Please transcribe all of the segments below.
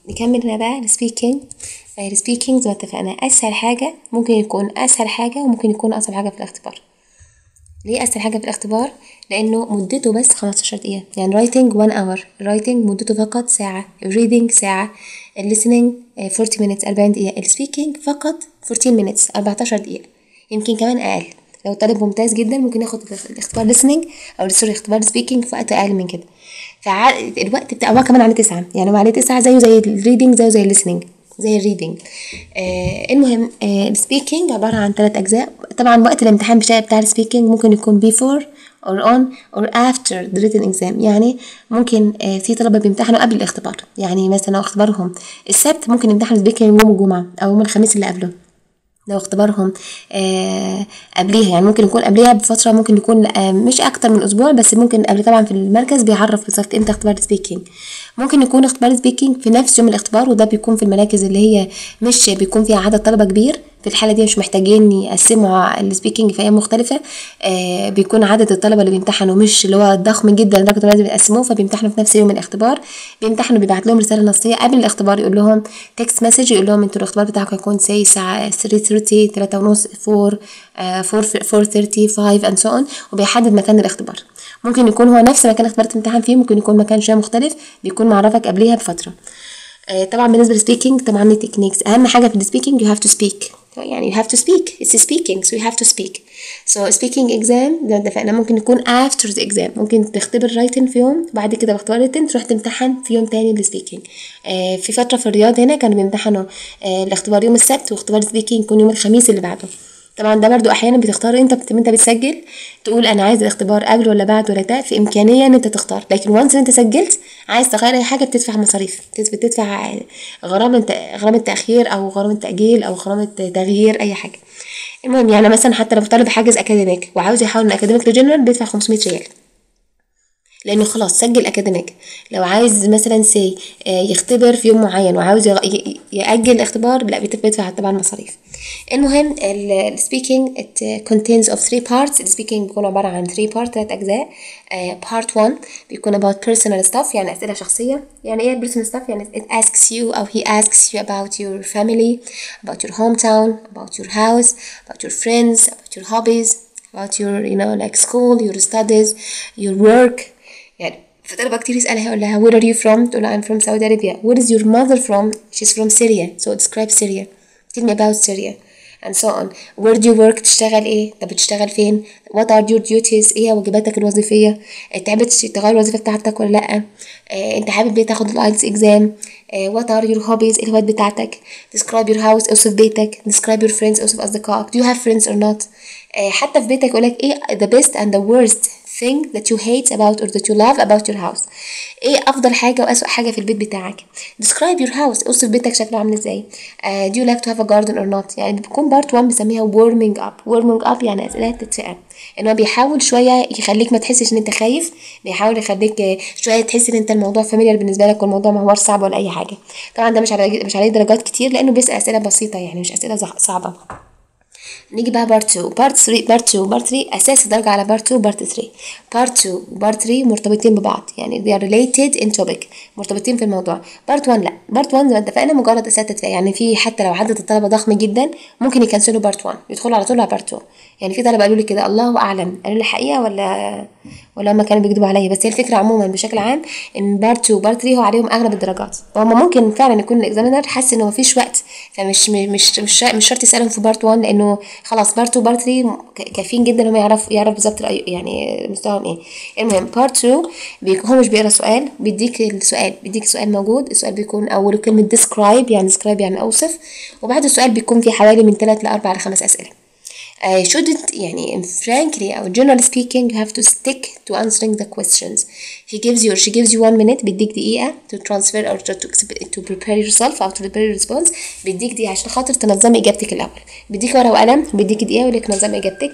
نكمل هنا بقى السبيكينج السبيكينج زي ما اتفقنا اسهل حاجة ممكن يكون اسهل حاجة وممكن يكون اصعب حاجة في الاختبار ليه اسهل حاجة في الاختبار لانه مدته بس 15 دقيقة يعني writing 1 hour writing مدته فقط ساعة reading ساعة listening 40 minutes 40 دقيقة السبيكينج فقط 14 minutes 14 دقيقة يمكن كمان اقل لو طالب ممتاز جدا ممكن ياخد الاختبار listening او سوري اختبار speaking في وقت اقل من كده فالوقت بتاع هو كمان عليه تسعة يعني هو عليه تسعة زيه زي الريدنج زيه زي الليسننج زي الريدنج آه المهم آه السبيكينج عبارة عن ثلاث أجزاء طبعا وقت الامتحان بتاع بتاع السبيكينج ممكن يكون before or on or after the written exam يعني ممكن آه في طلبة بيمتحنوا قبل الاختبار يعني مثلا لو اختبارهم السبت ممكن يمتحنوا سبيكينج يوم الجمعة أو يوم الخميس اللي قبله لو اختبارهم آه قبليها يعني ممكن يكون قبليها بفترة ممكن يكون آه مش أكتر من أسبوع بس ممكن قبل طبعا في المركز بيعرف بالظبط امتى اختبار السبيكينج ممكن يكون اختبار السبيكينج في نفس يوم الاختبار وده بيكون في المراكز اللي هي مش بيكون فيها عدد طلبة كبير في الحالة دي مش محتاجين يقسموا السبيكينج في أيام مختلفة آه بيكون عدد الطلبة اللي بيمتحنوا مش اللي هو ضخم جدا لدرجة إنه لازم يقسموه فبيمتحنوا في نفس يوم الاختبار بيمتحنوا بيبعت لهم رسالة نصية قبل الاختبار يقول لهم تكست مسج يقول لهم انتوا الاختبار بتاعكم هيكون سي الساعة 3:30 3 ونص 4 4 4:30 5 and so on وبيحدد مكان الاختبار ممكن يكون هو نفس مكان اختبار الامتحان فيه ممكن يكون مكان شوية مختلف بيكون معرفك قبليها بفترة آه طبعا بالنسبة للسبيكينج طبعا التكنيكس أهم حاجة في السبيكينج you have to speak يعني you have to speak it's speaking so you have to speak so speaking exam ده اتفقنا ممكن يكون after the exam ممكن تختبر writing في يوم بعد كده باختبار written تروح تمتحن في يوم تاني للسبيكينج آه في فترة في الرياض هنا كانوا بيمتحنوا آه الاختبار يوم السبت واختبار السبيكينج يكون يوم الخميس اللي بعده طبعا ده برضو احيانا بتختار انت بت... انت بتسجل تقول انا عايز الاختبار قبل ولا بعد ولا ده في امكانيه ان انت تختار لكن وانس انت سجلت عايز تغير اي حاجه بتدفع مصاريف بتدفع غرامه غرامه تاخير او غرامه تاجيل او غرامه تغيير اي حاجه المهم يعني مثلا حتى لو طالب حاجز اكاديميك وعاوز يحول من اكاديميك لجنرال بيدفع 500 ريال لانه خلاص سجل اكاديميك لو عايز مثلا سي يختبر في يوم معين وعاوز ياجل الاختبار لا بيدفع طبعا مصاريف المهم السبيكينج it contains of three parts السبيكينج بيكون عبارة عن three parts ثلاث أجزاء uh, part one بيكون about personal stuff يعني أسئلة شخصية يعني إيه personal stuff يعني it asks you أو he asks you about your family about your hometown about your house about your friends about your hobbies about your you know like school your studies your work يعني فطلبة كتير يسألها يقول لها where are you from تقول I'm from Saudi Arabia where is your mother from she's from Syria so describe Syria tell me about Syria and so on where do you work تشتغل ايه طب بتشتغل فين what are your duties ايه واجباتك الوظيفية تعبت تغير الوظيفة بتاعتك ولا لأ اه انت حابب ليه تاخد الايلتس اكزام اه what are your hobbies ايه الهوايات بتاعتك describe your house اوصف بيتك describe your friends اوصف أصدقائك do you have friends or not اه حتى في بيتك يقولك ايه the best and the worst thing that you hate about or that you love about your house ايه افضل حاجه واسوأ حاجه في البيت بتاعك describe your house اوصف بيتك شكله عامل ازاي uh, do you like to have a garden or not يعني بيكون بارت 1 بنسميها warming up warming up يعني اسئله تدفئه ان هو بيحاول شويه يخليك ما تحسش ان انت خايف بيحاول يخليك شويه تحس ان انت الموضوع فاميليار بالنسبه لك والموضوع ما هوش صعب ولا اي حاجه طبعا ده مش على مش عليه درجات كتير لانه بيسال اسئله بسيطه يعني مش اسئله صعبه نيجي بقى بارت 2 بارت 3 بارت 2 بارت 3 اساس الدرجه على بارت 2 بارت 3 بارت 2 وبارت 3 مرتبطين ببعض يعني they are related in topic مرتبطين في الموضوع بارت 1 لا بارت 1 زي ما اتفقنا مجرد اسئله تدفئه يعني في حتى لو عدد الطلبه ضخم جدا ممكن يكنسلوا بارت 1 يدخلوا على طول على بارت 2 يعني في طلبه قالوا لي كده الله اعلم قالوا لي الحقيقه ولا ولا هم كانوا بيكذبوا عليا بس هي الفكره عموما بشكل عام ان بارت 2 وبارت 3 هو عليهم اغلب الدرجات وهم ممكن فعلا يكون الاكزامينر حس انه مفيش وقت فمش مش مش مش شرط يسالهم في بارت 1 لانه خلاص بارت 2 بارت 3 كافيين جدا هم يعرف يعرف بالظبط يعني مستواهم ايه المهم بارت 2 هو مش بيقرا سؤال بيديك السؤال بيديك سؤال موجود السؤال بيكون اوله كلمه describe يعني describe يعني اوصف وبعد السؤال بيكون في حوالي من 3 ل 4 ل 5 اسئله I shouldn't يعني frankly أو generally speaking you have to stick to answering the questions he gives you or she gives you one minute بيديك دقيقة to transfer or to, to prepare yourself أو to prepare your response بيديك دقيقة عشان خاطر تنظمي إجابتك الأول بيديك ورقة وقلم بيديك دقيقة ويقول لك نظمي إجابتك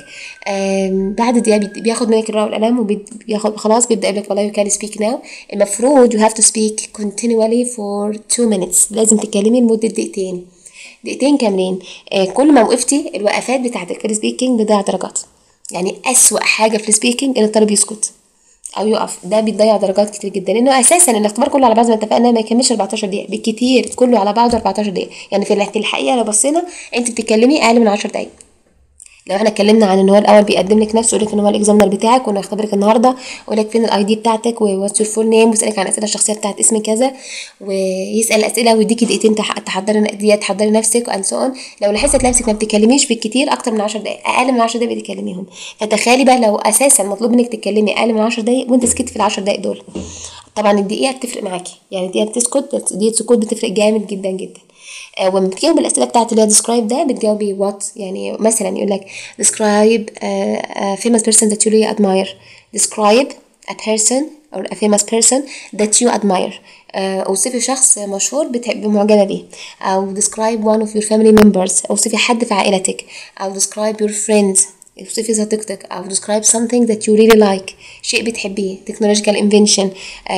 بعد دقيقة بياخد منك الورقة والقلم وبياخد خلاص بيبدأ يقول لك والله you can speak now المفروض you have to speak continually for two minutes لازم تتكلمي لمدة دقيقتين دقيقتين كاملين آه كل ما وقفتي الوقفات بتاعتك في السبيكينج بتضيع درجات يعني أسوأ حاجة في السبيكينج إن الطالب يسكت او يقف ده بيضيع درجات كتير جدا لانه اساسا الاختبار كله على بعض ما اتفقنا ما يكملش 14 دقيقه بالكتير كله على بعضه 14 دقيقه يعني في الحقيقه لو بصينا انت بتتكلمي اقل من 10 دقايق لو احنا اتكلمنا عن ان هو الاول بيقدم لك نفسه يقول لك ان هو الاكزامنر بتاعك وانا هختبرك النهارده ويقول لك فين الاي دي بتاعتك وواتس يور فول نيم ويسالك عن الاسئله الشخصيه بتاعت اسم كذا ويسال اسئله ويديكي دقيقتين تحضري دي تحضري نفسك وان سو لو لاحظت نفسك ما بتتكلميش بالكتير اكتر من 10 دقائق اقل من 10 دقائق بتتكلميهم فتخيلي بقى لو اساسا مطلوب منك تتكلمي اقل من 10 دقائق وانت سكت في ال 10 دقائق دول طبعا الدقيقه بتفرق معاكي يعني الدقيقه بتسكت دقيقه سكوت بتفرق جامد جدا جدا آه ولما بتجاوب الاسئله بتاعت اللي هي describe ده بتجاوبي وات يعني مثلا يقول لك describe a famous person that you really admire describe a person or a famous person that you admire اوصفي شخص مشهور بتحبي معجبة بيه أو describe one of your family members اوصفي حد في عائلتك أو describe your friends اوصفي صديقتك أو describe something that you really like شيء بتحبيه technological invention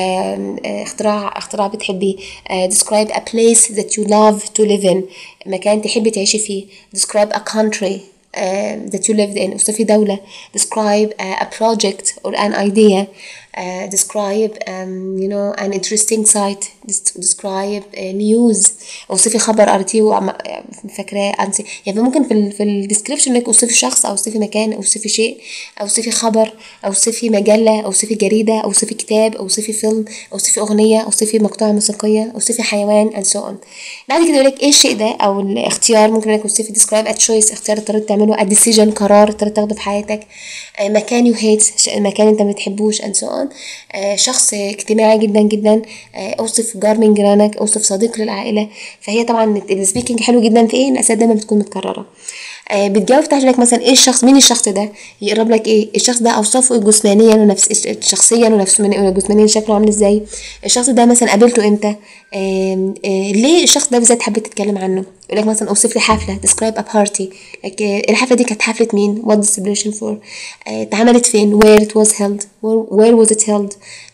اختراع اختراع بتحبيه describe a place that you love to live in مكان تحبي تعيشي فيه describe a country uh, that you lived in اوصفي دولة describe uh, a project or an idea uh, describe um, you know an interesting site describe uh, news اوصفي خبر قريتيه فاكراه انت يعني ممكن في ال في الديسكريبشن انك اوصفي شخص اوصفي مكان اوصفي شيء اوصفي خبر اوصفي مجله اوصفي جريده اوصفي كتاب اوصفي فيلم اوصفي اغنيه اوصفي مقطوعه موسيقيه اوصفي حيوان and so on بعد كده يقول لك ايه الشيء ده او الاختيار ممكن انك توصفي describe a choice اختيار اضطريت تعمله a decision قرار اضطريت تاخده في حياتك uh, مكان you hate مكان انت ما بتحبوش and so on uh, شخص اجتماعي جدا جدا uh, اوصف جار من جيرانك اوصف صديق للعائله فهي طبعا السبيكنج حلو جدا في ايه الاسئله دايما بتكون متكرره آه بتجاوب تحت لك مثلا ايه الشخص مين الشخص ده يقرب لك ايه الشخص ده اوصافه جسمانيا ونفس شخصيا ونفس جسمانيا شكله عامل ازاي الشخص ده مثلا قابلته امتى آه آه ليه الشخص ده بالذات حبيت تتكلم عنه يقول لك مثلا اوصف لي حفله describe a party like, الحفله دي كانت حفله مين what the celebration for اتعملت فين where it was held where was it held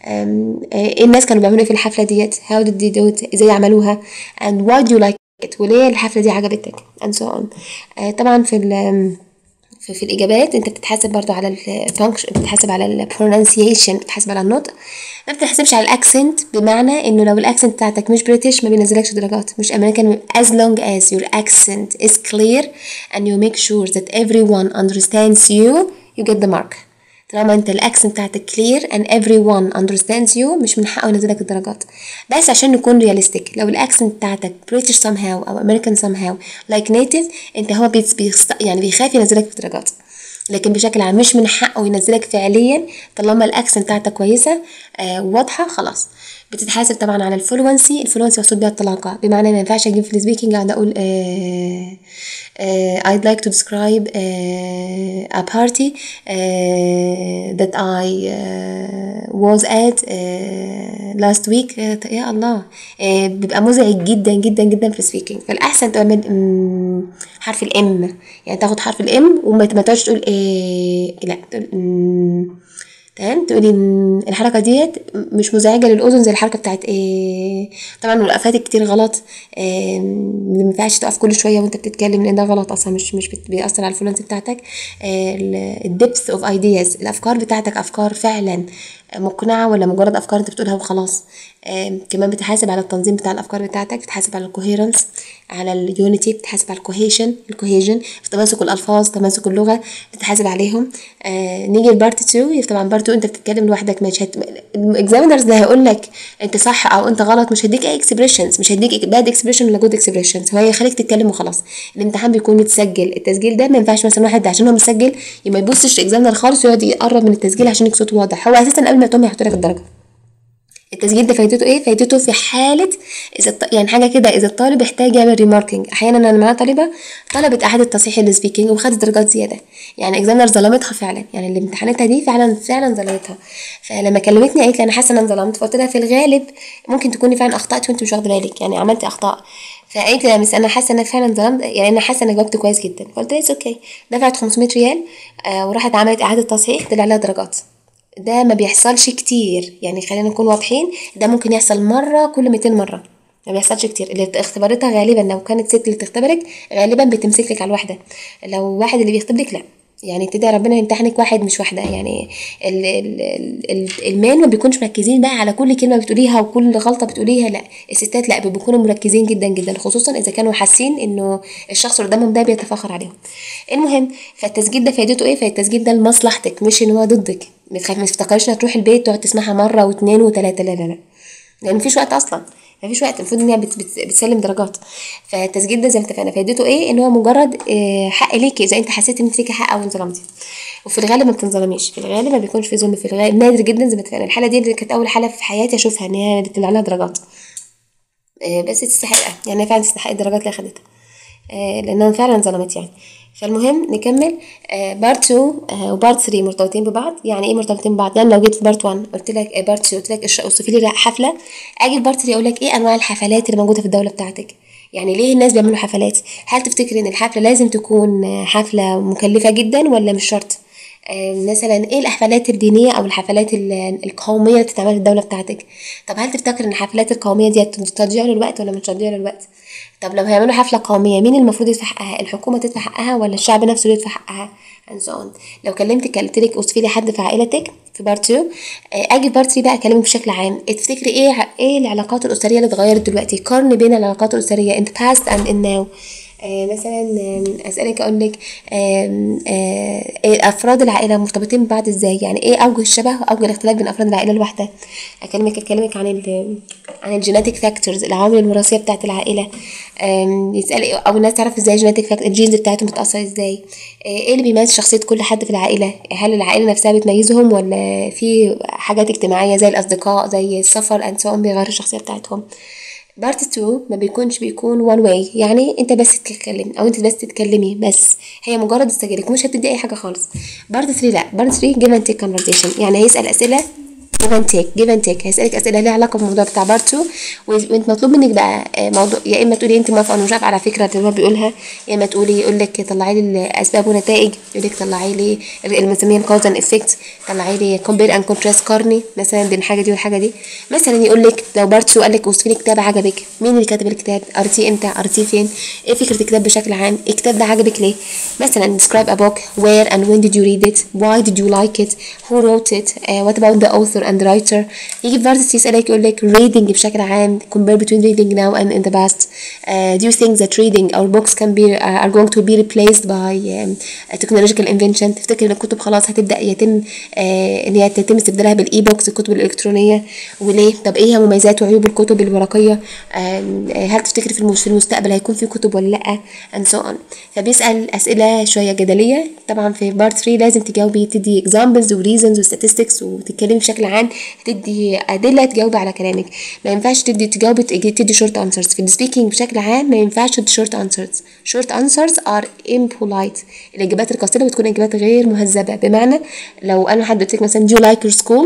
ايه الناس كانوا بيعملوا ايه في الحفله ديت how did they do it ازاي عملوها and why do you like it وليه الحفله دي عجبتك and so on آه طبعا في في, في الاجابات انت بتتحاسب برضو على الفانكشن بتتحاسب على البرونانسيشن بتتحاسب على النطق ما بتتحسبش على الاكسنت بمعنى انه لو الاكسنت بتاعتك مش بريتش ما بينزلكش درجات مش امريكان as long as your accent is clear and you make sure that everyone understands you you get the mark طالما انت الاكسنت بتاعتك clear and everyone understands you مش من حقه ينزلك الدرجات بس عشان نكون رياليستيك لو الاكسنت بتاعتك British somehow او American somehow like native انت هو بيست يعني بيخاف ينزلك في الدرجات لكن بشكل عام مش من حقه ينزلك فعليا طالما الاكسنت بتاعتك كويسه آه واضحه خلاص بتتحاسب طبعا على الفلونسي الفلونسي مقصود بيها الطلاقه بمعنى ما ينفعش اجيب في السبيكنج قاعده اقول آه آه I'd like to describe uh, a party uh, that I uh, was at uh, last week uh, يا الله uh, بيبقى مزعج جدا جدا جدا في السبيكنج فالاحسن تعمل حرف الام يعني تاخد حرف الام وما تقعدش تقول إيه لا تقول تمام تقولي الحركه ديت مش مزعجه للاذن زي الحركه بتاعت ايه طبعا الوقفات كتير غلط إيه ما ينفعش تقف كل شويه وانت بتتكلم لان ده غلط اصلا مش مش بيأثر على الفلونس بتاعتك الدبث اوف ايدياز الافكار بتاعتك افكار فعلا مقنعه ولا مجرد افكار انت بتقولها وخلاص آه كمان بتحاسب على التنظيم بتاع الافكار بتاعتك بتحاسب على الكوهيرنس على اليونيتي بتحاسب على الكوهيشن الكوهيجن في تماسك الالفاظ تماسك اللغه بتحاسب عليهم آه نيجي لبارت 2 طبعا بارت 2 انت بتتكلم لوحدك مش هت... الاكزامينرز ده هيقول لك انت صح او انت غلط مش هيديك اي اكسبريشنز مش هيديك باد اكسبريشن ولا جود اكسبريشنز هو هيخليك تتكلم وخلاص الامتحان بيكون متسجل التسجيل ده ما ينفعش مثلا واحد عشان هو مسجل ما يبصش الاكزامينر خالص ويقعد يقرب من التسجيل عشان يكون صوته واضح هو اساسا قبل ما تقوم يحط لك الدرجه التسجيل ده فايدته ايه فايدته في حاله اذا يعني حاجه كده اذا الطالب احتاج يعمل ريماركينج احيانا انا معايا طالبه طلبت اعاده تصحيح السبيكينج وخدت درجات زياده يعني اكزامنر ظلمتها فعلا يعني اللي امتحنتها دي فعلا فعلا ظلمتها فلما كلمتني قالت لي انا حاسه ان انا ظلمت فقلت لها في الغالب ممكن تكوني فعلا اخطات وانت مش واخده بالك يعني عملتي اخطاء فقالت لي يا مس انا حاسه ان انا فعلا ظلمت يعني انا حاسه ان جاوبت كويس جدا فقلت لها اوكي دفعت 500 ريال آه وراحت عملت اعاده تصحيح طلع لها درجات ده ما بيحصلش كتير يعني خلينا نكون واضحين ده ممكن يحصل مرة كل 200 مرة ما بيحصلش كتير اللي اختبرتها غالبا لو كانت ست اللي تختبرك غالبا بتمسك لك على الواحدة لو واحد اللي بيختبرك لا يعني تدعي ربنا يمتحنك واحد مش واحدة يعني ال ال ال المان ما بيكونش مركزين بقى على كل كلمة بتقوليها وكل غلطة بتقوليها لا الستات لا بيكونوا مركزين جدا جدا خصوصا إذا كانوا حاسين إنه الشخص اللي قدامهم ده بيتفاخر عليهم المهم فالتسجيل ده فايدته إيه؟ فالتسجيل ده لمصلحتك مش إن هو ضدك ما تخاف ما تفتكريش إنك تروح البيت تقعد تسمعها مرة واتنين وتلاتة لا لا لا لأن مفيش وقت أصلا مفيش وقت المفروض ان هي بت بت بتسلم درجات فالتسجيل ده زي ما اتفقنا فايدته ايه ان هو مجرد آه، حق ليكي اذا انت حسيت ان انت ليكي حق او انظلمتي وفي الغالب ما بتنظلميش في الغالب ما بيكونش في ظلم في الغالب نادر جدا زي ما اتفقنا الحاله دي اللي كانت اول حاله في حياتي اشوفها ان هي بتطلع لها درجات آه، بس تستحقها يعني هي فعلا تستحق الدرجات اللي اخدتها آه، لانها فعلا ظلمت يعني فالمهم نكمل بارت 2 وبارت 3 مرتبطين ببعض يعني ايه مرتبطين ببعض يعني لو جيت في بارت 1 قلت لك بارت 2 قلت لك إيش- اوصفي لي حفله اجي في بارت 3 اقول لك ايه انواع الحفلات اللي موجوده في الدوله بتاعتك يعني ليه الناس بيعملوا حفلات هل تفتكري ان الحفله لازم تكون آه، حفله مكلفه جدا ولا مش شرط آه، مثلا ايه الحفلات الدينيه او الحفلات ال- القوميه اللي بتتعمل في الدوله بتاعتك طب هل تفتكر ان الحفلات القوميه دي تضييع للوقت ولا مش تضييع للوقت طب لو هيعملوا حفله قوميه مين المفروض يدفع حقها الحكومه تدفع حقها ولا الشعب نفسه اللي يدفع حقها and so on لو كلمتك قلت لك اوصفي لي حد في عائلتك في بارت 2 آه، اجي في بارت 3 بقى اكلمك بشكل عام تفتكري ايه ع- ايه العلاقات الاسريه اللي اتغيرت دلوقتي قارن بين العلاقات الاسريه in the past and in now آه، مثلا آم، اسالك اقول لك آم، آه، إيه افراد العائله مرتبطين ببعض ازاي يعني ايه اوجه الشبه واوجه الاختلاف بين افراد العائله الواحده اكلمك اكلمك عن ال عن الجيناتيك فاكتورز العوامل الوراثيه بتاعت العائله آم، يسال او الناس تعرف ازاي الجيناتيك فاكتور الجينز بتاعتهم بتاثر ازاي آه، ايه اللي بيميز شخصيه كل حد في العائله هل العائله نفسها بتميزهم ولا في حاجات اجتماعيه زي الاصدقاء زي السفر اند سو بيغيروا الشخصيه بتاعتهم بارت 2 ما بيكونش بيكون وان واي يعني انت بس تتكلم او انت بس تتكلمي بس هي مجرد تسجيلك مش هتدي اي حاجه خالص بارت 3 لا بارت 3 جيف اند تيك كونفرسيشن يعني هيسال اسئله جيف اند تيك جيف اند تيك هيسالك اسئله ليها علاقه بالموضوع بتاع بارت 2 وانت مطلوب منك بقى آه، موضوع يا اما تقولي انت موافقه ولا مش موافقه على فكره اللي هو بيقولها يا اما تقولي يقول لك طلعي لي الاسباب والنتائج يقول لك طلعي لي المسميه الكوز اند افكت طلعي لي كومبير اند كونتراست قارني مثلا بين الحاجه دي والحاجه دي مثلا يقول لك لو بارت 2 قال لك اوصفي لي كتاب عجبك مين اللي كاتب الكتاب قريتيه امتى قريتيه فين ايه فكره الكتاب بشكل عام الكتاب ده عجبك ليه مثلا describe a book where and when did you read it why did you like it who wrote it uh, what about the author and the writer يجي في بارت 3 يسالك يقول لك reading بشكل عام compare between reading now and in the past uh, do you think that reading or books can be uh, are going to be replaced by um, a technological invention تفتكر ان الكتب خلاص هتبدا يتم آه ان هي تتم استبدالها بالاي بوكس الكتب الالكترونيه وليه طب ايه هي مميزات وعيوب الكتب الورقيه آم، آه هل تفتكر في المس- في المستقبل هيكون في كتب ولا لا and so on فبيسال اسئله شويه جدليه طبعا في بارت 3 لازم تجاوبي تدي examples وريزنز وستاتستكس وتتكلمي بشكل عام تدي ادله تجاوبي على كلامك ما ينفعش تدي تجاوبي تدي شورت انسرز في السبيكينج بشكل عام ما ينفعش تدي شورت انسرز شورت انسرز ار impolite الاجابات القصيره بتكون اجابات غير مهذبه بمعنى لو انا حد قلت لك مثلا do you like your school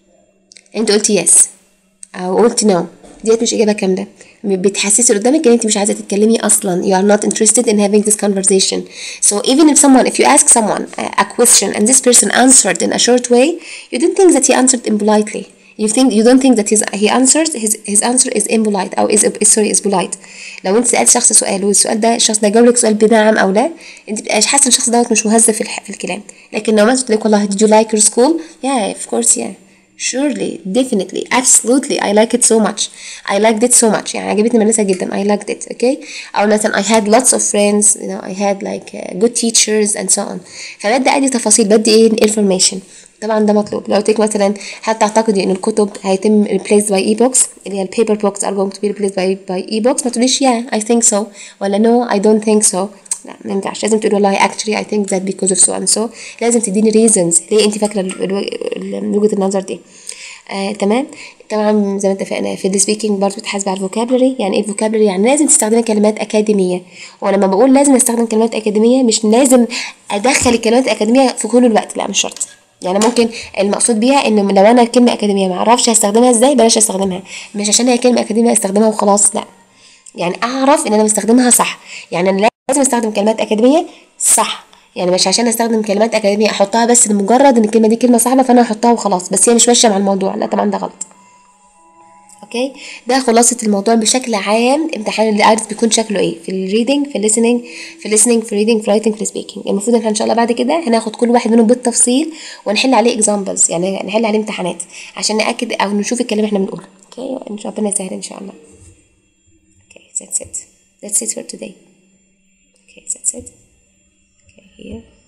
انت قلت يس او قلت نو ديت مش اجابه كامله بتحسسي اللي قدامك ان انت مش عايزه تتكلمي اصلا you are not interested in having this conversation so even if someone if you ask someone a, a question and this person answered in a short way you don't think that he answered impolitely you think you don't think that his he answers his his answer is impolite او is sorry is polite لو انت سالت شخص سؤال والسؤال ده الشخص ده جاوب لك سؤال بنعم او لا انت بتبقاش حاسه ان الشخص دوت مش مهذب في, الح- في الكلام لكن لو ما قلت لك والله did you like your school yeah of course yeah surely definitely absolutely I like it so much I liked it so much يعني عجبتني المدرسة جدا I liked it okay أو مثلا I had lots of friends you know I had like uh, good teachers and so on فبدي أدي تفاصيل بدي إيه information طبعا ده مطلوب لو قلت لك مثلا هل تعتقدي ان الكتب هيتم replaced by e-books اللي هي البيبر books are going to be replaced by, by e-books ما تقوليش yeah I think so ولا no I don't think so لا ما ينفعش لازم تقولي والله actually I think that because of so and so لازم تديني reasons ليه انت فاكره ال- ال- ال- وجهه النظر دي آه، تمام طبعا زي ما اتفقنا في السبيكينج برضه بتحاسب على الفوكابلري يعني ايه الفوكابلري يعني لازم تستخدمي كلمات اكاديميه ولما بقول لازم استخدم كلمات اكاديميه مش لازم ادخل الكلمات الاكاديميه في كل الوقت لا مش شرط يعني ممكن المقصود بيها ان لو انا كلمه اكاديميه ما اعرفش هستخدمها ازاي بلاش استخدمها مش عشان هي كلمه اكاديميه استخدمها وخلاص لا يعني اعرف ان انا بستخدمها صح يعني انا لازم استخدم كلمات اكاديميه صح يعني مش عشان استخدم كلمات اكاديميه احطها بس لمجرد ان الكلمه دي كلمه صعبه فانا احطها وخلاص بس هي مش ماشيه مع الموضوع لا طبعا ده غلط اوكي ده خلاصة الموضوع بشكل عام امتحان الايلتس بيكون شكله ايه في الريدنج في الليسننج في الليسننج في الريدنج في الرايتنج في السبيكنج المفروض ان احنا ان شاء الله بعد كده هناخد كل واحد منهم بالتفصيل ونحل عليه اكزامبلز يعني نحل عليه امتحانات عشان ناكد او نشوف الكلام اللي احنا بنقوله اوكي ان شاء الله ربنا يسهل ان شاء الله اوكي that's it that's it for today okay that's it okay here